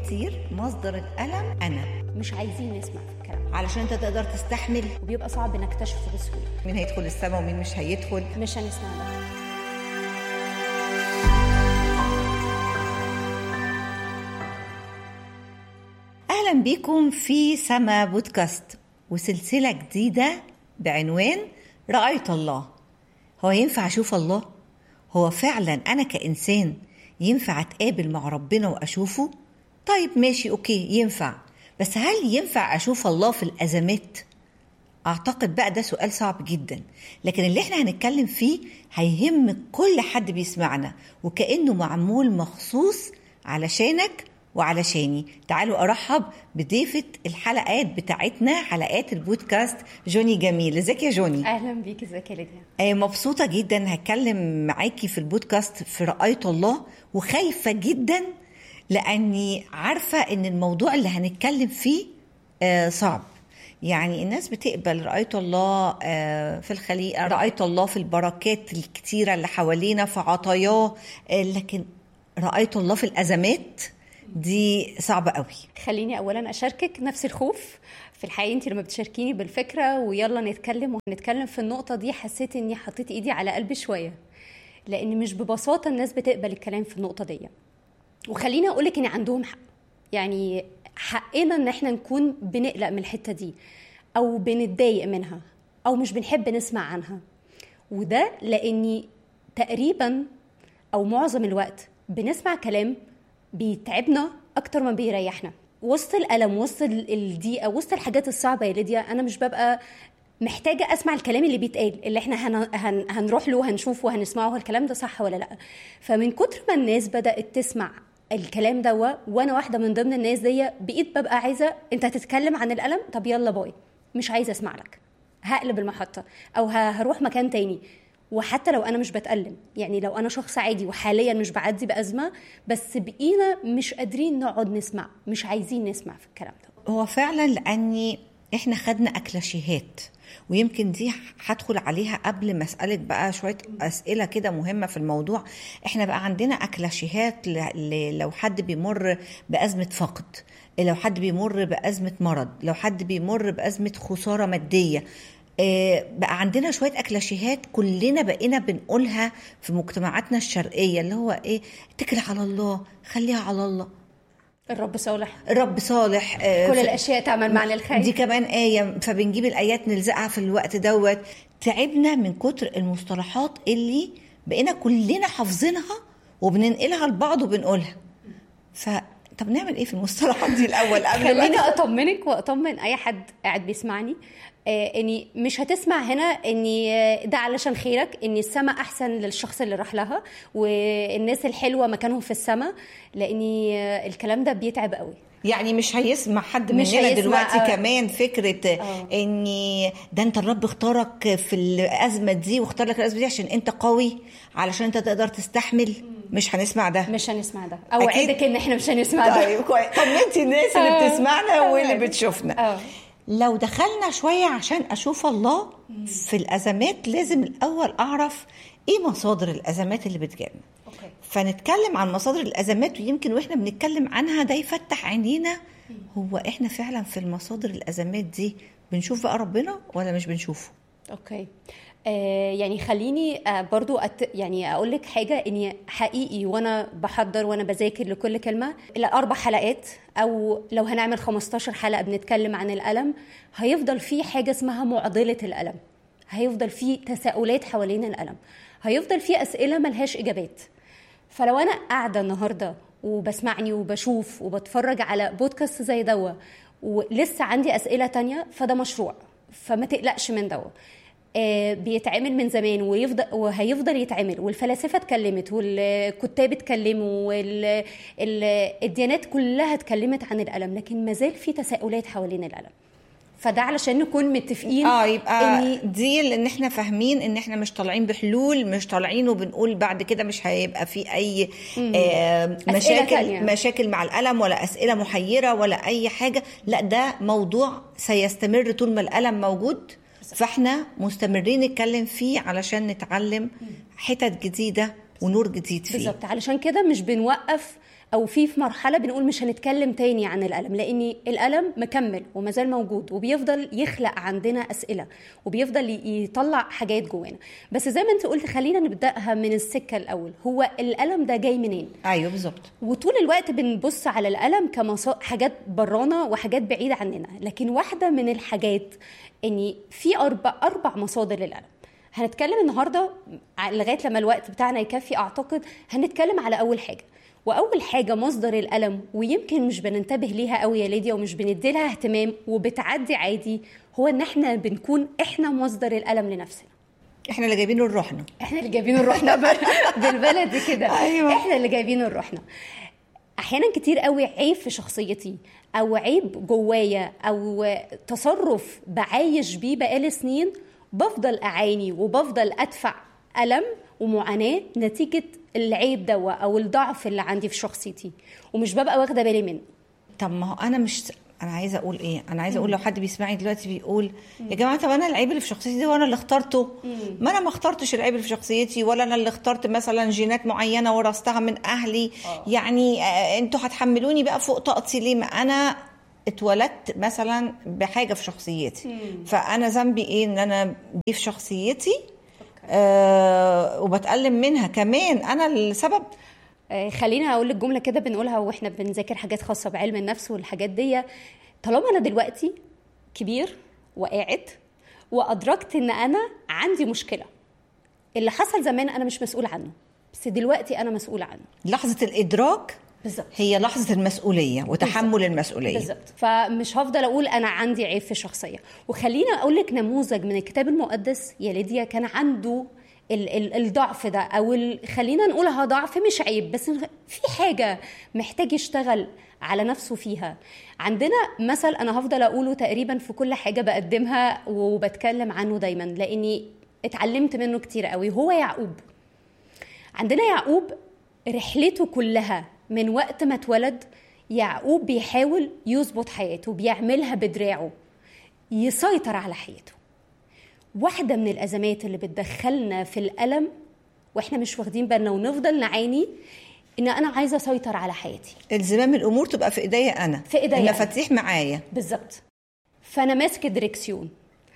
كتير مصدر الألم أنا مش عايزين نسمع في الكلام علشان أنت تقدر تستحمل وبيبقى صعب نكتشفه بسهوله مين هيدخل السما ومين مش هيدخل مش هنسمع ده أهلا بيكم في سما بودكاست وسلسلة جديدة بعنوان رأيت الله هو ينفع أشوف الله؟ هو فعلا أنا كإنسان ينفع أتقابل مع ربنا وأشوفه؟ طيب ماشي أوكي ينفع بس هل ينفع أشوف الله في الأزمات؟ أعتقد بقى ده سؤال صعب جدا لكن اللي احنا هنتكلم فيه هيهم كل حد بيسمعنا وكأنه معمول مخصوص علشانك وعلشاني تعالوا أرحب بضيفة الحلقات بتاعتنا حلقات البودكاست جوني جميل ازيك يا جوني اهلا بيك ازيك يا ليديا آه، مبسوطة جدا هتكلم معاكي في البودكاست في رأيت الله وخايفة جدا لأني عارفة إن الموضوع اللي هنتكلم فيه آه، صعب يعني الناس بتقبل رأيت الله آه، في الخليقة رأيت الله في البركات الكتيرة اللي حوالينا في عطاياه آه، لكن رأيت الله في الأزمات دي صعبة قوي خليني اولا اشاركك نفس الخوف في الحقيقه انت لما بتشاركيني بالفكره ويلا نتكلم وهنتكلم في النقطه دي حسيت اني حطيت ايدي على قلبي شويه لان مش ببساطه الناس بتقبل الكلام في النقطه دي وخليني اقولك ان عندهم حق يعني حقنا ان احنا نكون بنقلق من الحته دي او بنتضايق منها او مش بنحب نسمع عنها وده لاني تقريبا او معظم الوقت بنسمع كلام بيتعبنا اكتر ما بيريحنا وسط الالم وسط ال- الضيقه وسط الحاجات الصعبه يا ليديا انا مش ببقى محتاجه اسمع الكلام اللي بيتقال اللي احنا هن... هن... هنروح له هنشوفه وهنسمعه الكلام ده صح ولا لا فمن كتر ما الناس بدات تسمع الكلام ده وانا واحده من ضمن الناس دي بقيت ببقى عايزه انت هتتكلم عن الالم طب يلا باي مش عايزه اسمع لك هقلب المحطه او ه- هروح مكان تاني وحتى لو انا مش بتألم يعني لو انا شخص عادي وحاليا مش بعدي بأزمة بس بقينا مش قادرين نقعد نسمع مش عايزين نسمع في الكلام ده هو فعلا لاني احنا خدنا اكلاشيهات ويمكن دي هدخل عليها قبل ما اسالك بقى شويه اسئله كده مهمه في الموضوع احنا بقى عندنا اكلاشيهات ل- ل- لو حد بيمر بازمه فقد لو حد بيمر بازمه مرض لو حد بيمر بازمه خساره ماديه آه، بقى عندنا شويه اكلاشيهات كلنا بقينا بنقولها في مجتمعاتنا الشرقيه اللي هو ايه اتكل على الله خليها على الله الرب صالح الرب صالح آه، كل ف- الاشياء تعمل مع دي الخير كمان آية فبنجيب الآيات نلزقها في الوقت دوت تعبنا من كتر المصطلحات اللي بقينا كلنا حافظينها وبننقلها لبعض وبنقولها ف طب نعمل ايه في المصطلحات دي الاول قبل ما خليني اطمنك واطمن اي حد قاعد بيسمعني آه، اني مش هتسمع هنا اني آه، ده علشان خيرك ان السماء احسن للشخص اللي راح لها والناس الحلوه مكانهم في السماء لاني آه، الكلام ده بيتعب قوي يعني مش هيسمع حد مش مننا هيسمع، دلوقتي آه. كمان فكره آه. ان ده انت الرب اختارك في الازمه دي واختار لك الازمه دي عشان انت قوي علشان انت تقدر تستحمل مش هنسمع ده مش هنسمع ده اوعدك ان احنا مش هنسمع ده طيب كويس طمنتي الناس اللي آه. بتسمعنا واللي تمام. بتشوفنا اه لو دخلنا شوية عشان أشوف الله في الأزمات لازم الأول أعرف إيه مصادر الأزمات اللي بتجيلنا اوكي فنتكلم عن مصادر الأزمات ويمكن وإحنا بنتكلم عنها ده يفتح عينينا هو إحنا فعلا في المصادر الأزمات دي بنشوف بقى ربنا ولا مش بنشوفه اوكي آه يعني خليني آه برضو أت يعني اقول لك حاجه اني حقيقي وانا بحضر وانا بذاكر لكل كلمه الاربع حلقات او لو هنعمل 15 حلقه بنتكلم عن الالم هيفضل في حاجه اسمها معضله الالم هيفضل في تساؤلات حوالين الالم هيفضل في اسئله ملهاش اجابات فلو انا قاعده النهارده وبسمعني وبشوف وبتفرج على بودكاست زي دوا ولسه عندي اسئله تانية فده مشروع فما تقلقش من دوا آه، بيتعمل من زمان ويفضل وهيفضل يتعمل والفلاسفه اتكلمت والكتاب اتكلموا والديانات كلها اتكلمت عن الالم لكن ما زال في تساؤلات حوالين الالم فده علشان نكون متفقين اه يبقى إني دي ان احنا فاهمين ان احنا مش طالعين بحلول مش طالعين وبنقول بعد كده مش هيبقى في اي آه مشاكل تانية. مشاكل مع الالم ولا اسئله محيره ولا اي حاجه لا ده موضوع سيستمر طول ما الالم موجود فاحنا مستمرين نتكلم فيه علشان نتعلم حتت جديده ونور جديد فيه بالظبط علشان كده مش بنوقف او في في مرحله بنقول مش هنتكلم تاني عن الالم لان الالم مكمل ومازال موجود وبيفضل يخلق عندنا اسئله وبيفضل ي- يطلع حاجات جوانا بس زي ما انت قلت خلينا نبداها من السكه الاول هو الالم ده جاي منين ايوه بالظبط وطول الوقت بنبص على الالم كمصا... حاجات برانا وحاجات بعيده عننا لكن واحده من الحاجات ان في اربع اربع مصادر للالم هنتكلم النهارده ع- لغايه لما الوقت بتاعنا يكفي اعتقد هنتكلم على اول حاجه واول حاجه مصدر الالم ويمكن مش بننتبه ليها قوي يا ليديا ومش بندي لها اهتمام وبتعدي عادي هو ان احنا بنكون احنا مصدر الالم لنفسنا احنا اللي جايبينه لروحنا احنا اللي جايبينه لروحنا بال- بالبلدي كده أيوة. احنا اللي جايبينه لروحنا احيانا كتير قوي عيب في شخصيتي او عيب جوايا او تصرف بعايش بيه بقالي سنين بفضل اعاني وبفضل ادفع الم ومعاناه نتيجه العيب دوا او الضعف اللي عندي في شخصيتي ومش ببقى واخده بالي منه طب ما هو انا مش انا عايزه اقول ايه انا عايزه اقول لو حد بيسمعني دلوقتي بيقول يا جماعه طب انا العيب اللي في شخصيتي ده وانا اللي اخترته ما انا ما اخترتش العيب اللي في شخصيتي ولا انا اللي اخترت مثلا جينات معينه ورثتها من اهلي يعني آه، انتوا هتحملوني بقى فوق طاقتي ليه ما انا اتولدت مثلا بحاجه في شخصيتي فانا ذنبي ايه ان انا دي في شخصيتي آه وبتألم منها كمان انا السبب آه، خلينا اقول لك جمله كده بنقولها واحنا بنذاكر حاجات خاصه بعلم النفس والحاجات دي طالما انا دلوقتي كبير وقاعد وادركت ان انا عندي مشكله اللي حصل زمان انا مش مسؤول عنه بس دلوقتي انا مسؤول عنه لحظه الادراك بالظبط هي لحظه المسؤوليه وتحمل المسؤوليه بالظبط فمش هفضل اقول انا عندي عيب في الشخصيه وخلينا اقول لك نموذج من الكتاب المقدس يا ليديا كان عنده ال- ال- الضعف ده او ال- خلينا نقولها ضعف مش عيب بس في حاجه محتاج يشتغل على نفسه فيها عندنا مثل انا هفضل اقوله تقريبا في كل حاجه بقدمها وبتكلم عنه دايما لاني اتعلمت منه كتير قوي هو يعقوب عندنا يعقوب رحلته كلها من وقت ما اتولد يعقوب بيحاول يظبط حياته بيعملها بدراعه يسيطر على حياته واحدة من الأزمات اللي بتدخلنا في الألم واحنا مش واخدين بالنا ونفضل نعاني ان انا عايزه اسيطر على حياتي الزمام الامور تبقى في ايديا انا في إيديا أنا. المفاتيح معايا بالظبط فانا ماسك دريكسيون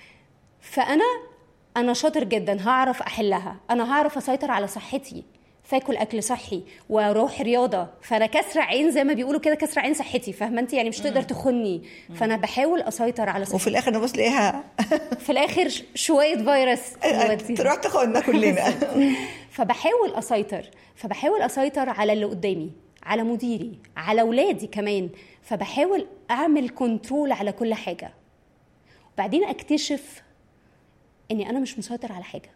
فانا انا شاطر جدا هعرف احلها انا هعرف اسيطر على صحتي فاكل اكل صحي واروح رياضه فانا كسر عين زي ما بيقولوا كده كسر عين صحتي فاهمه انت يعني مش تقدر تخني فانا بحاول اسيطر على صحتي وفي الاخر نبص لاقيها في الاخر ش- شويه فيروس يوديها. تروح تاخدنا كلنا فبحاول اسيطر فبحاول اسيطر على اللي قدامي على مديري على اولادي كمان فبحاول اعمل كنترول على كل حاجه وبعدين اكتشف اني انا مش مسيطر على حاجه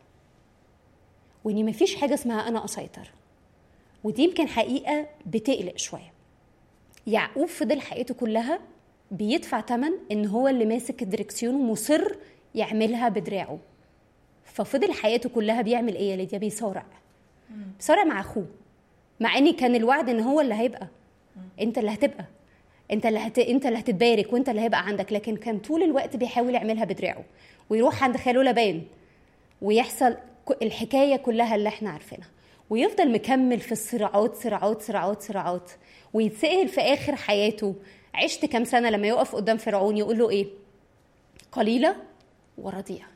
واني مفيش حاجه اسمها انا اسيطر ودي يمكن حقيقه بتقلق شويه يعقوب فضل حياته كلها بيدفع ثمن ان هو اللي ماسك الدركسيون ومصر يعملها بدراعه ففضل حياته كلها بيعمل ايه يا ليديا بيصارع بيصارع مع اخوه مع ان كان الوعد ان هو اللي هيبقى انت اللي هتبقى انت اللي هت... انت اللي هتتبارك وانت اللي هيبقى عندك لكن كان طول الوقت بيحاول يعملها بدراعه ويروح عند خاله لبان ويحصل ك- الحكايه كلها اللي احنا عارفينها ويفضل مكمل في الصراعات صراعات صراعات صراعات ويتسأل في اخر حياته عشت كام سنه لما يقف قدام فرعون يقول له ايه قليله ورضيعه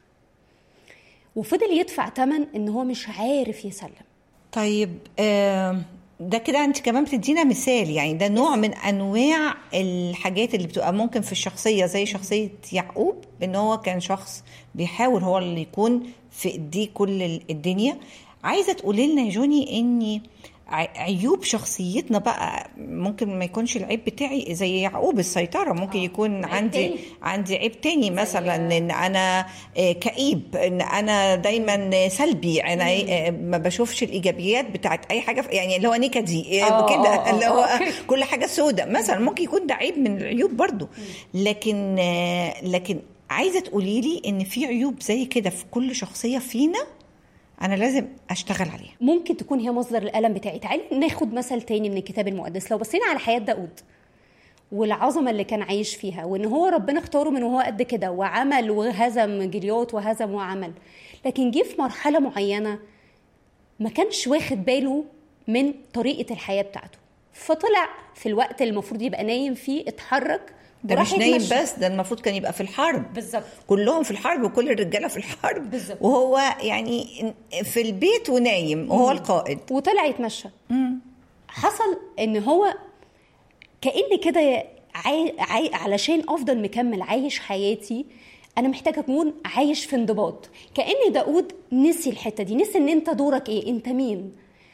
وفضل يدفع ثمن ان هو مش عارف يسلم طيب آم، ده كده انت كمان بتدينا مثال يعني ده نوع من انواع الحاجات اللي بتبقى ممكن في الشخصيه زي شخصيه يعقوب ان هو كان شخص بيحاول هو اللي يكون في ايديه كل ال- الدنيا عايزه تقولي لنا يا جوني اني ع- عيوب شخصيتنا بقى ممكن ما يكونش العيب بتاعي زي يعقوب السيطره ممكن يكون عيب عندي تاني. عندي عيب تاني مثلا ان انا آه، كئيب ان انا دايما سلبي انا آه، ما بشوفش الايجابيات بتاعت اي حاجه في- يعني اللي هو نكدي آه، آه، كده آه، اللي آه، هو أوكي. كل حاجه سوداء مثلا ممكن يكون ده عيب من العيوب برضو لكن آه، لكن عايزه تقولي لي ان في عيوب زي كده في كل شخصيه فينا انا لازم اشتغل عليها ممكن تكون هي مصدر الالم بتاعي تعالي ناخد مثل تاني من الكتاب المقدس لو بصينا على حياه داود والعظمه اللي كان عايش فيها وان هو ربنا اختاره من وهو قد كده وعمل وهزم جليوت وهزم وعمل لكن جه في مرحله معينه ما كانش واخد باله من طريقه الحياه بتاعته فطلع في الوقت اللي المفروض يبقى نايم فيه اتحرك ده وراح مش نايم يتمشى. بس ده المفروض كان يبقى في الحرب بالظبط كلهم في الحرب وكل الرجاله في الحرب بالظبط. وهو يعني في البيت ونايم وهو القائد وطلع يتمشى حصل ان هو كأن كده عاي... عاي... علشان افضل مكمل عايش حياتي انا محتاجه اكون عايش في انضباط كأن داود نسي الحته دي نسي ان انت دورك ايه انت مين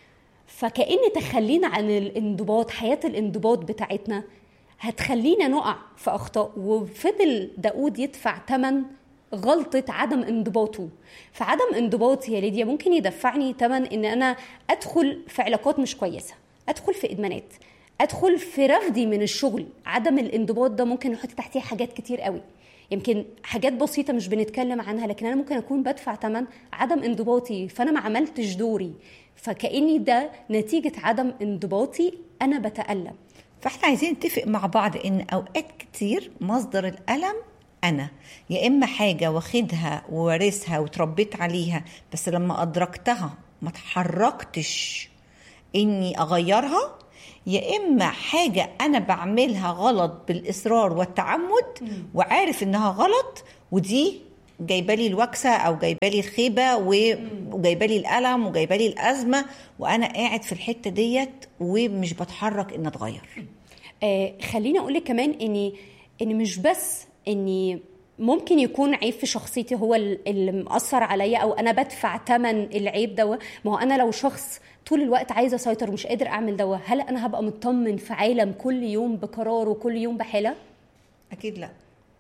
فكأن تخلينا عن الانضباط حياه الانضباط بتاعتنا هتخلينا نقع في اخطاء وفضل داود يدفع ثمن غلطة عدم انضباطه فعدم انضباطي يا ليديا ممكن يدفعني ثمن ان انا ادخل في علاقات مش كويسة ادخل في ادمانات ادخل في رفضي من الشغل عدم الانضباط ده ممكن يحط تحتيه حاجات كتير قوي يمكن حاجات بسيطة مش بنتكلم عنها لكن أنا ممكن أكون بدفع ثمن عدم انضباطي فأنا ما عملتش دوري فكأني ده نتيجة عدم انضباطي أنا بتألم فاحنا عايزين نتفق مع بعض ان اوقات كتير مصدر الالم انا يا اما حاجه واخدها ووارثها وتربيت عليها بس لما ادركتها ما اتحركتش اني اغيرها يا اما حاجه انا بعملها غلط بالاصرار والتعمد وعارف انها غلط ودي جايبه لي الوكسه او جايبه لي الخيبه و- وجايبه لي الالم وجايبه لي الازمه وانا قاعد في الحته ديت ومش بتحرك ان اتغير آه خليني اقول لك كمان اني ان مش بس اني ممكن يكون عيب في شخصيتي هو ال- اللي مأثر عليا او انا بدفع ثمن العيب ده ما هو انا لو شخص طول الوقت عايزه اسيطر ومش قادر اعمل ده هل انا هبقى مطمن في عالم كل يوم بقرار وكل يوم بحاله اكيد لا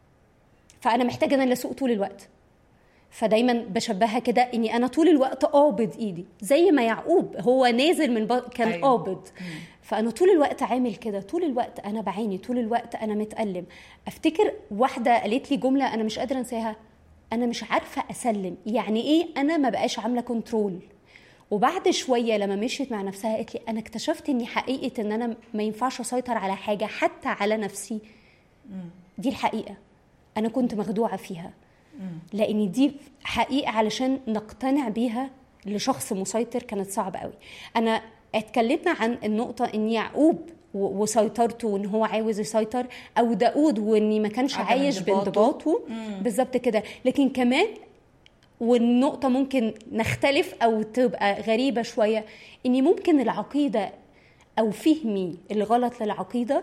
فانا محتاجه ان انا اسوق طول الوقت فدايما بشبهها كده اني انا طول الوقت قابض ايدي زي ما يعقوب هو نازل من ب... كان أيوة. أيوة. قابض فانا طول الوقت عامل كده طول الوقت انا بعاني طول الوقت انا متألم افتكر واحده قالت لي جمله انا مش قادره انساها انا مش عارفه اسلم يعني ايه انا ما بقاش عامله كنترول وبعد شويه لما مشيت مع نفسها قالت لي انا اكتشفت اني حقيقه ان انا ما ينفعش اسيطر على حاجه حتى على نفسي دي الحقيقه انا كنت مخدوعه فيها لان دي حقيقه علشان نقتنع بيها لشخص مسيطر كانت صعبه قوي انا اتكلمنا عن النقطه ان يعقوب و- وسيطرته وان هو عاوز يسيطر او داود واني ما كانش عدم عايش انضباطه. بانضباطه بالظبط كده لكن كمان والنقطة ممكن نختلف أو تبقى غريبة شوية إني ممكن العقيدة أو فهمي الغلط للعقيدة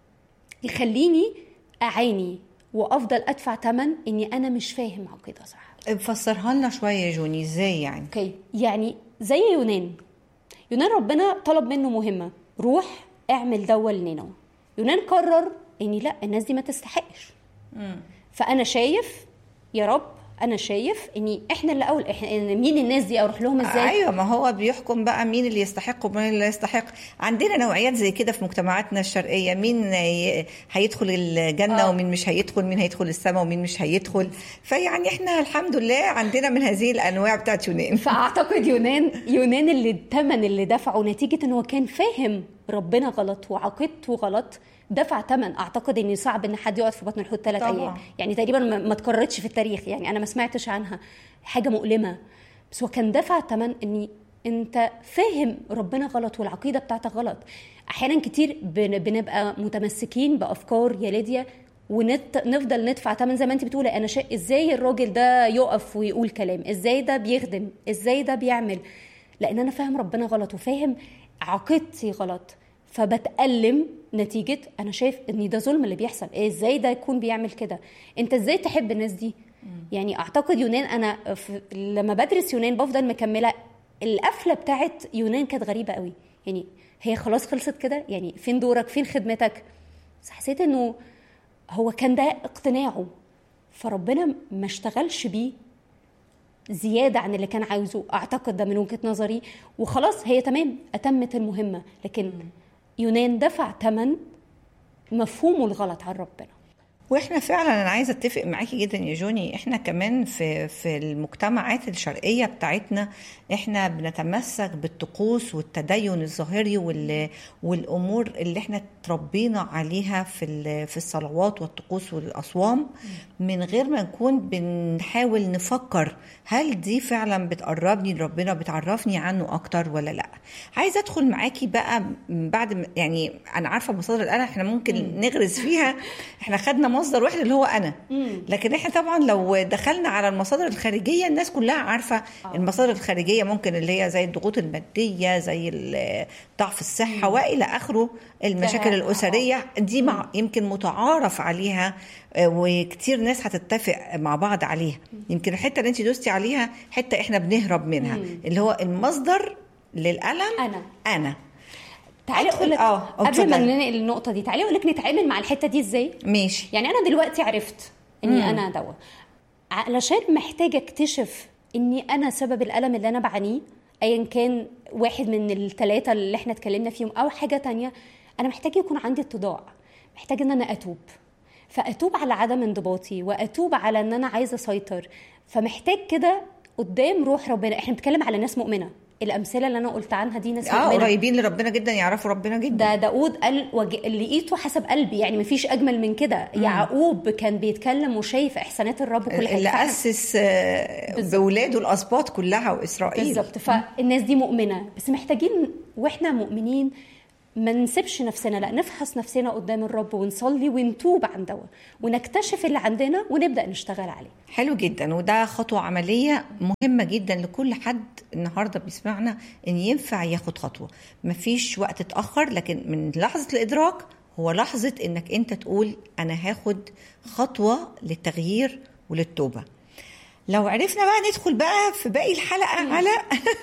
يخليني أعاني وأفضل أدفع ثمن إني أنا مش فاهم عقيدة صح فسرها لنا شويه يا جوني ازاي يعني أوكي يعني زي يونان يونان ربنا طلب منه مهمة روح اعمل دوا لنينوى يونان قرر إني لا الناس دي ما تستحقش فأنا شايف يا رب انا شايف اني احنا اللي اول احنا إن مين الناس دي اروح لهم ازاي ايوه ما هو بيحكم بقى مين اللي يستحق ومين اللي لا يستحق عندنا نوعيات زي كده في مجتمعاتنا الشرقيه مين ي- هيدخل الجنه آه. آه. ومين مش هيدخل مين هيدخل السماء ومين مش هيدخل فيعني احنا الحمد لله عندنا من هذه الانواع بتاعت يونان فاعتقد يونان يونان اللي الثمن اللي دفعه نتيجه ان هو كان فاهم ربنا غلط وعقيدته غلط دفع ثمن اعتقد ان صعب ان حد يقعد في بطن الحوت ثلاث طبعاً. ايام يعني تقريبا ما ما اتكررتش في التاريخ يعني انا ما سمعتش عنها حاجه مؤلمه بس هو كان دفع ثمن اني انت فاهم ربنا غلط والعقيده بتاعتك غلط احيانا كتير بن- بنبقى متمسكين بافكار يا ليديا ونفضل ندفع ثمن زي ما انت بتقولي انا شا... ازاي الراجل ده يقف ويقول كلام ازاي ده بيخدم ازاي ده بيعمل لان انا فاهم ربنا غلط وفاهم عقيدتي غلط فبتألم نتيجة أنا شايف إن ده ظلم اللي بيحصل إيه إزاي ده يكون بيعمل كده أنت إزاي تحب الناس دي يعني أعتقد يونان أنا في لما بدرس يونان بفضل مكملة القفلة بتاعت يونان كانت غريبة قوي يعني هي خلاص خلصت كده يعني فين دورك فين خدمتك بس حسيت إنه هو كان ده اقتناعه فربنا ما اشتغلش بيه زيادة عن اللي كان عاوزه أعتقد ده من وجهة نظري وخلاص هي تمام أتمت المهمة لكن يونان دفع ثمن مفهومه الغلط عن ربنا واحنا فعلا انا عايزه اتفق معاكي جدا يا جوني احنا كمان في في المجتمعات الشرقيه بتاعتنا احنا بنتمسك بالطقوس والتدين الظاهري وال والامور اللي احنا تربينا عليها في ال- في الصلوات والطقوس والاصوام من غير ما نكون بنحاول نفكر هل دي فعلا بتقربني لربنا بتعرفني عنه اكتر ولا لا عايزه ادخل معاكي بقى بعد ما- يعني انا عارفه مصادر القلق احنا ممكن نغرز فيها احنا خدنا مصدر واحد اللي هو انا لكن احنا طبعا لو دخلنا على المصادر الخارجيه الناس كلها عارفه المصادر الخارجيه ممكن اللي هي زي الضغوط الماديه زي ال- ضعف الصحه والى اخره المشاكل ده- الاسريه دي مع يمكن متعارف عليها آه، وكتير ناس هتتفق مع بعض عليها يمكن الحته اللي انت دوستي عليها حته احنا بنهرب منها اللي هو المصدر للالم أنا. انا تعالي أدخل- اقول لك آه، قبل ما اتفضلي. ننقل النقطه دي تعالي اقول لك نتعامل مع الحته دي ازاي ماشي يعني انا دلوقتي عرفت اني انا دواء علشان محتاجه اكتشف اني انا سبب الالم اللي انا بعانيه ايا كان واحد من الثلاثه اللي احنا اتكلمنا فيهم او حاجه تانية انا محتاجه يكون عندي اتضاع محتاجه ان انا اتوب فاتوب على عدم انضباطي واتوب على ان انا عايزه اسيطر فمحتاج كده قدام روح ربنا احنا بنتكلم على ناس مؤمنه الامثله اللي انا قلت عنها دي ناس اه مؤمنه قريبين لربنا جدا يعرفوا ربنا جدا ده داود قال وج... لقيته حسب قلبي يعني مفيش اجمل من كده يعقوب كان بيتكلم وشايف احسانات الرب وكل حاجه اللي فإحنا- اسس آه، باولاده الاسباط كلها واسرائيل بالظبط فالناس دي مؤمنه بس محتاجين واحنا مؤمنين ما نسيبش نفسنا لا نفحص نفسنا قدام الرب ونصلي ونتوب عن دوا ونكتشف اللي عندنا ونبدا نشتغل عليه حلو جدا وده خطوة عملية مهمة جدا لكل حد النهاردة بيسمعنا ان ينفع ياخد خطوة مفيش وقت اتأخر لكن من لحظة الإدراك هو لحظة انك انت تقول انا هاخد خطوة للتغيير وللتوبة لو عرفنا بقى ندخل بقى في باقي الحلقة على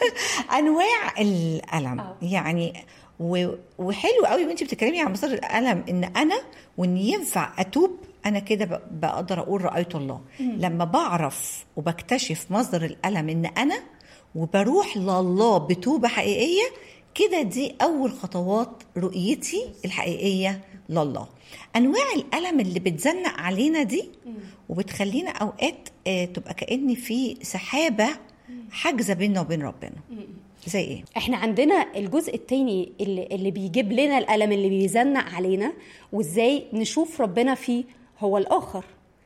انواع الألم آه. يعني و- وحلو قوي وانت بتتكلمي عن مصدر الالم ان انا وان ينفع اتوب انا كده ب- بقدر اقول رايت الله لما بعرف وبكتشف مصدر الالم ان انا وبروح لله بتوبه حقيقيه كده دي اول خطوات رؤيتي الحقيقيه لله انواع الالم اللي بتزنق علينا دي وبتخلينا اوقات آه، تبقى كان في سحابه حاجزه بيننا وبين ربنا زي ايه احنا عندنا الجزء التاني اللي, اللي بيجيب لنا الالم اللي بيزنق علينا وازاي نشوف ربنا فيه هو الاخر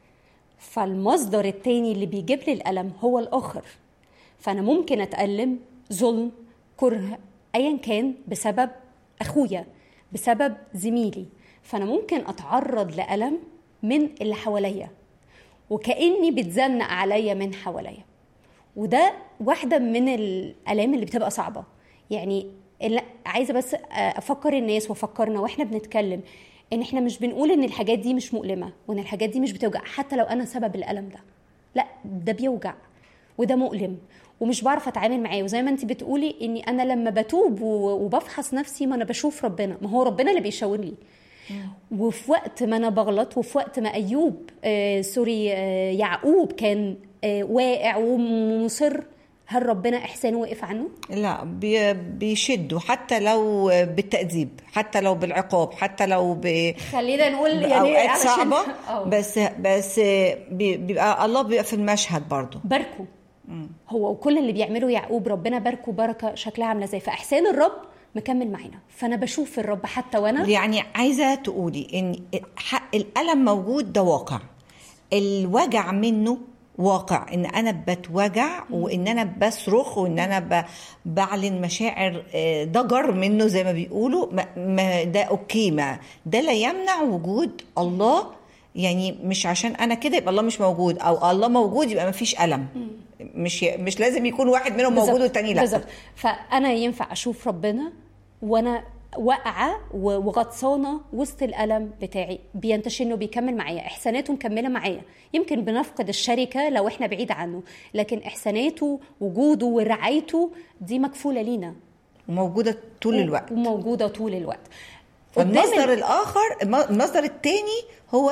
فالمصدر التاني اللي بيجيب لي الالم هو الاخر فانا ممكن اتالم ظلم كره ايا كان بسبب اخويا بسبب زميلي فانا ممكن اتعرض لالم من اللي حواليا وكاني بتزنق عليا من حواليا وده واحده من الالام اللي بتبقى صعبه يعني اللي عايزه بس افكر الناس وافكرنا واحنا بنتكلم ان احنا مش بنقول ان الحاجات دي مش مؤلمه وان الحاجات دي مش بتوجع حتى لو انا سبب الالم ده لا ده بيوجع وده مؤلم ومش بعرف اتعامل معاه وزي ما انت بتقولي اني انا لما بتوب و- وبفحص نفسي ما انا بشوف ربنا ما هو ربنا اللي بيشاور لي وفي وقت ما انا بغلط وفي وقت ما ايوب آه سوري آه يعقوب كان آه واقع ومصر هل ربنا احسانه وقف عنه؟ لا بي- بيشدوا حتى لو بالتأديب حتى لو بالعقاب حتى لو ب خلينا نقول يعني بأوقات علشان- صعبة أه. بس بس بي- بيبقى الله بيبقى في المشهد برضه باركه هو وكل اللي بيعمله يعقوب ربنا باركه بركه شكلها عامله ازاي فاحسان الرب مكمل معانا فانا بشوف الرب حتى وانا يعني عايزة تقولي ان حق الألم موجود ده واقع الوجع منه واقع ان انا بتوجع وان انا بصرخ وان انا ب- بعلن مشاعر آه، ضجر منه زي ما بيقولوا ما- ما ده اوكي ما ده لا يمنع وجود الله يعني مش عشان انا كده يبقى الله مش موجود او الله موجود يبقى ما فيش الم مش مش لازم يكون واحد منهم موجود بالظبط. والتاني لا بالظبط فانا ينفع اشوف ربنا وانا واقعه و- وغطسانه وسط الالم بتاعي بينتشنه بيكمل معايا احساناته مكمله معايا يمكن بنفقد الشركه لو احنا بعيد عنه لكن احساناته وجوده ورعايته دي مكفوله لينا وموجوده طول الوقت وموجوده طول الوقت قدام المصدر ال- الاخر المصدر الثاني هو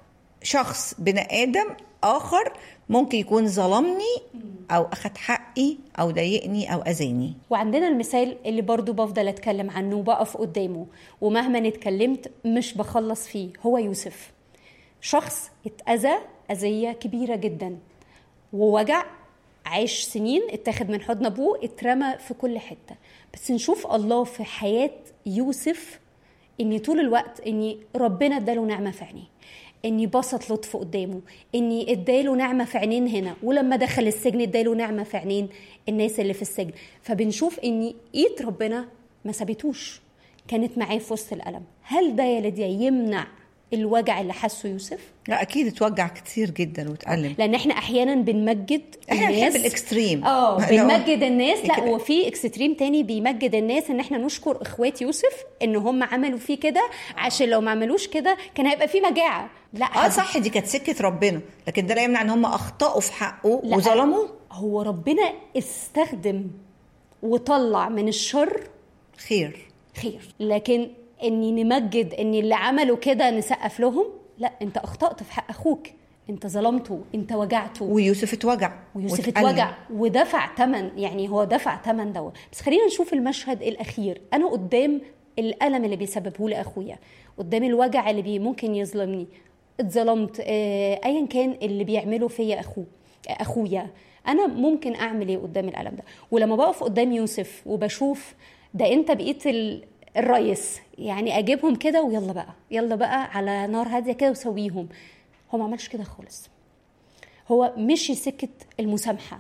شخص بني ادم اخر ممكن يكون ظلمني او اخد حقي او ضايقني او اذاني وعندنا المثال اللي برضو بفضل اتكلم عنه وبقف قدامه ومهما اتكلمت مش بخلص فيه هو يوسف شخص اتأذى أذية كبيرة جدا ووجع عاش سنين اتاخد من حضن ابوه اترمى في كل حته بس نشوف الله في حياه يوسف اني طول الوقت اني ربنا اداله نعمه في عينيه اني بسط لطف قدامه اني اداله نعمه في عينين هنا ولما دخل السجن اداله نعمه في عينين الناس اللي في السجن فبنشوف اني ايد ربنا ما سابتوش كانت معاه في وسط الالم هل ده يا ليديا يمنع الوجع اللي حسه يوسف لا اكيد اتوجع كتير جدا واتألم لان احنا احيانا بنمجد احنا الناس بنحب الاكستريم اه لو- بنمجد الناس لا كده. وفي اكستريم تاني بيمجد الناس ان احنا نشكر اخوات يوسف ان هم عملوا فيه كده عشان لو ما عملوش كده كان هيبقى في مجاعه لا اه صح دي كانت سكه ربنا لكن ده لا يمنع ان هم اخطاوا في حقه لا. وظلموا هو ربنا استخدم وطلع من الشر خير خير لكن اني نمجد ان اللي عملوا كده نسقف لهم لا انت اخطات في حق اخوك انت ظلمته انت وجعته ويوسف اتوجع ويوسف واتألم. اتوجع ودفع ثمن يعني هو دفع ثمن دوت بس خلينا نشوف المشهد الاخير انا قدام الالم اللي بيسببه لي اخويا قدام الوجع اللي بي ممكن يظلمني اتظلمت آه، ايا كان اللي بيعمله فيا اخوه اخويا انا ممكن اعمل ايه قدام الالم ده ولما بقف قدام يوسف وبشوف ده انت بقيت ال- الريس يعني اجيبهم كده ويلا بقى يلا بقى على نار هاديه كده وسويهم هو ما عملش كده خالص هو مشي سكه المسامحه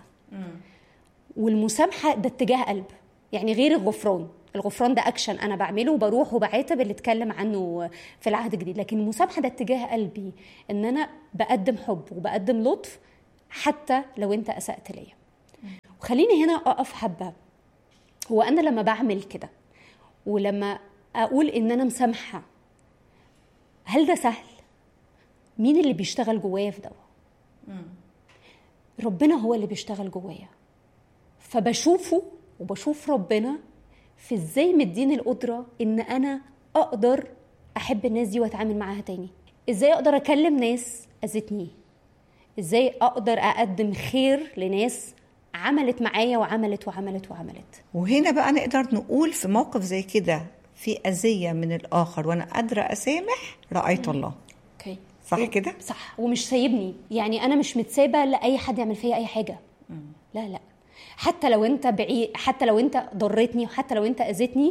والمسامحه ده اتجاه قلب يعني غير الغفران الغفران ده اكشن انا بعمله وبروح وبعاتب اللي اتكلم عنه في العهد الجديد لكن المسامحه ده اتجاه قلبي ان انا بقدم حب وبقدم لطف حتى لو انت اسات ليا وخليني هنا اقف حبه هو انا لما بعمل كده ولما اقول ان انا مسامحه هل ده سهل مين اللي بيشتغل جوايا في ده ربنا هو اللي بيشتغل جوايا فبشوفه وبشوف ربنا في ازاي مديني القدره ان انا اقدر احب الناس دي واتعامل معاها تاني ازاي اقدر اكلم ناس اذتني ازاي اقدر اقدم خير لناس عملت معايا وعملت وعملت وعملت وهنا بقى نقدر نقول في موقف زي كده في أذية من الآخر وأنا قادرة أسامح رأيت الله اوكي صح كده؟ صح ومش سايبني يعني انا مش متسابه لاي حد يعمل فيا اي حاجه لا لا حتى لو انت بعيد حتى لو انت ضرتني وحتى لو انت اذيتني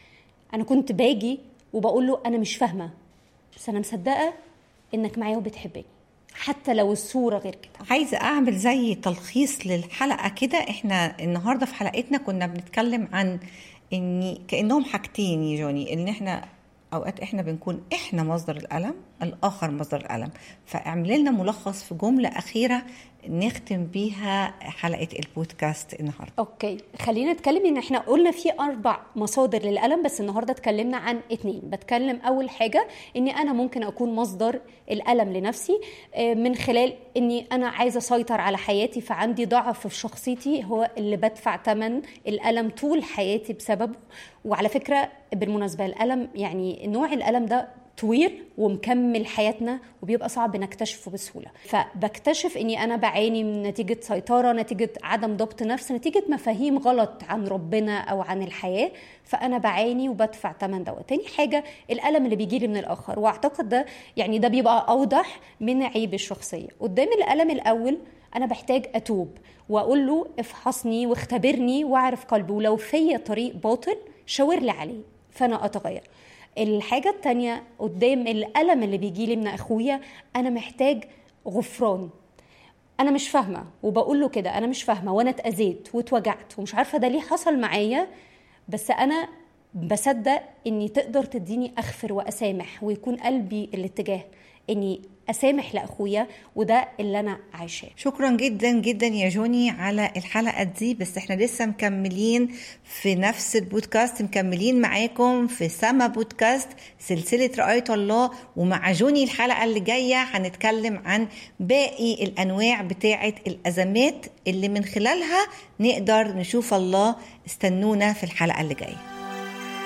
انا كنت باجي وبقول له انا مش فاهمه بس انا مصدقه انك معايا وبتحبني حتى لو الصوره غير كده عايزة أعمل زي تلخيص للحلقة كده إحنا النهاردة في حلقتنا كنا بنتكلم عن إن كأنهم حاجتين يا جوني إن إحنا أوقات إحنا بنكون إحنا مصدر الألم الآخر مصدر الألم فاعمل لنا ملخص في جملة أخيرة نختم بيها حلقة البودكاست النهاردة اوكي خلينا نتكلم ان احنا قلنا في اربع مصادر للالم بس النهارده اتكلمنا عن اتنين بتكلم اول حاجه اني انا ممكن اكون مصدر الالم لنفسي آه، من خلال اني انا عايزه اسيطر على حياتي فعندي ضعف في شخصيتي هو اللي بدفع ثمن الالم طول حياتي بسببه وعلى فكره بالمناسبه الالم يعني نوع الالم ده طويل ومكمل حياتنا وبيبقى صعب نكتشفه بسهوله فبكتشف اني انا بعاني من نتيجه سيطره نتيجه عدم ضبط نفس نتيجه مفاهيم غلط عن ربنا او عن الحياه فانا بعاني وبدفع ثمن دوت تاني حاجه الالم اللي بيجي لي من الاخر واعتقد ده يعني ده بيبقى اوضح من عيب الشخصيه قدام الالم الاول انا بحتاج اتوب واقول له افحصني واختبرني واعرف قلبي ولو فيا طريق باطل شاور لي عليه فانا اتغير الحاجة التانية قدام الألم اللي بيجيلي من أخويا أنا محتاج غفران أنا مش فاهمة وبقول له كده أنا مش فاهمة وأنا اتأذيت واتوجعت ومش عارفة ده ليه حصل معايا بس أنا بصدق إني تقدر تديني أغفر وأسامح ويكون قلبي الاتجاه إني أسامح لأخويا وده اللي أنا عايشاه شكرا جدا جدا يا جوني على الحلقة دي بس احنا لسه مكملين في نفس البودكاست مكملين معاكم في سما بودكاست سلسلة رعاية الله ومع جوني الحلقة اللي جاية هنتكلم عن باقي الأنواع بتاعة الأزمات اللي من خلالها نقدر نشوف الله استنونا في الحلقة اللي جايه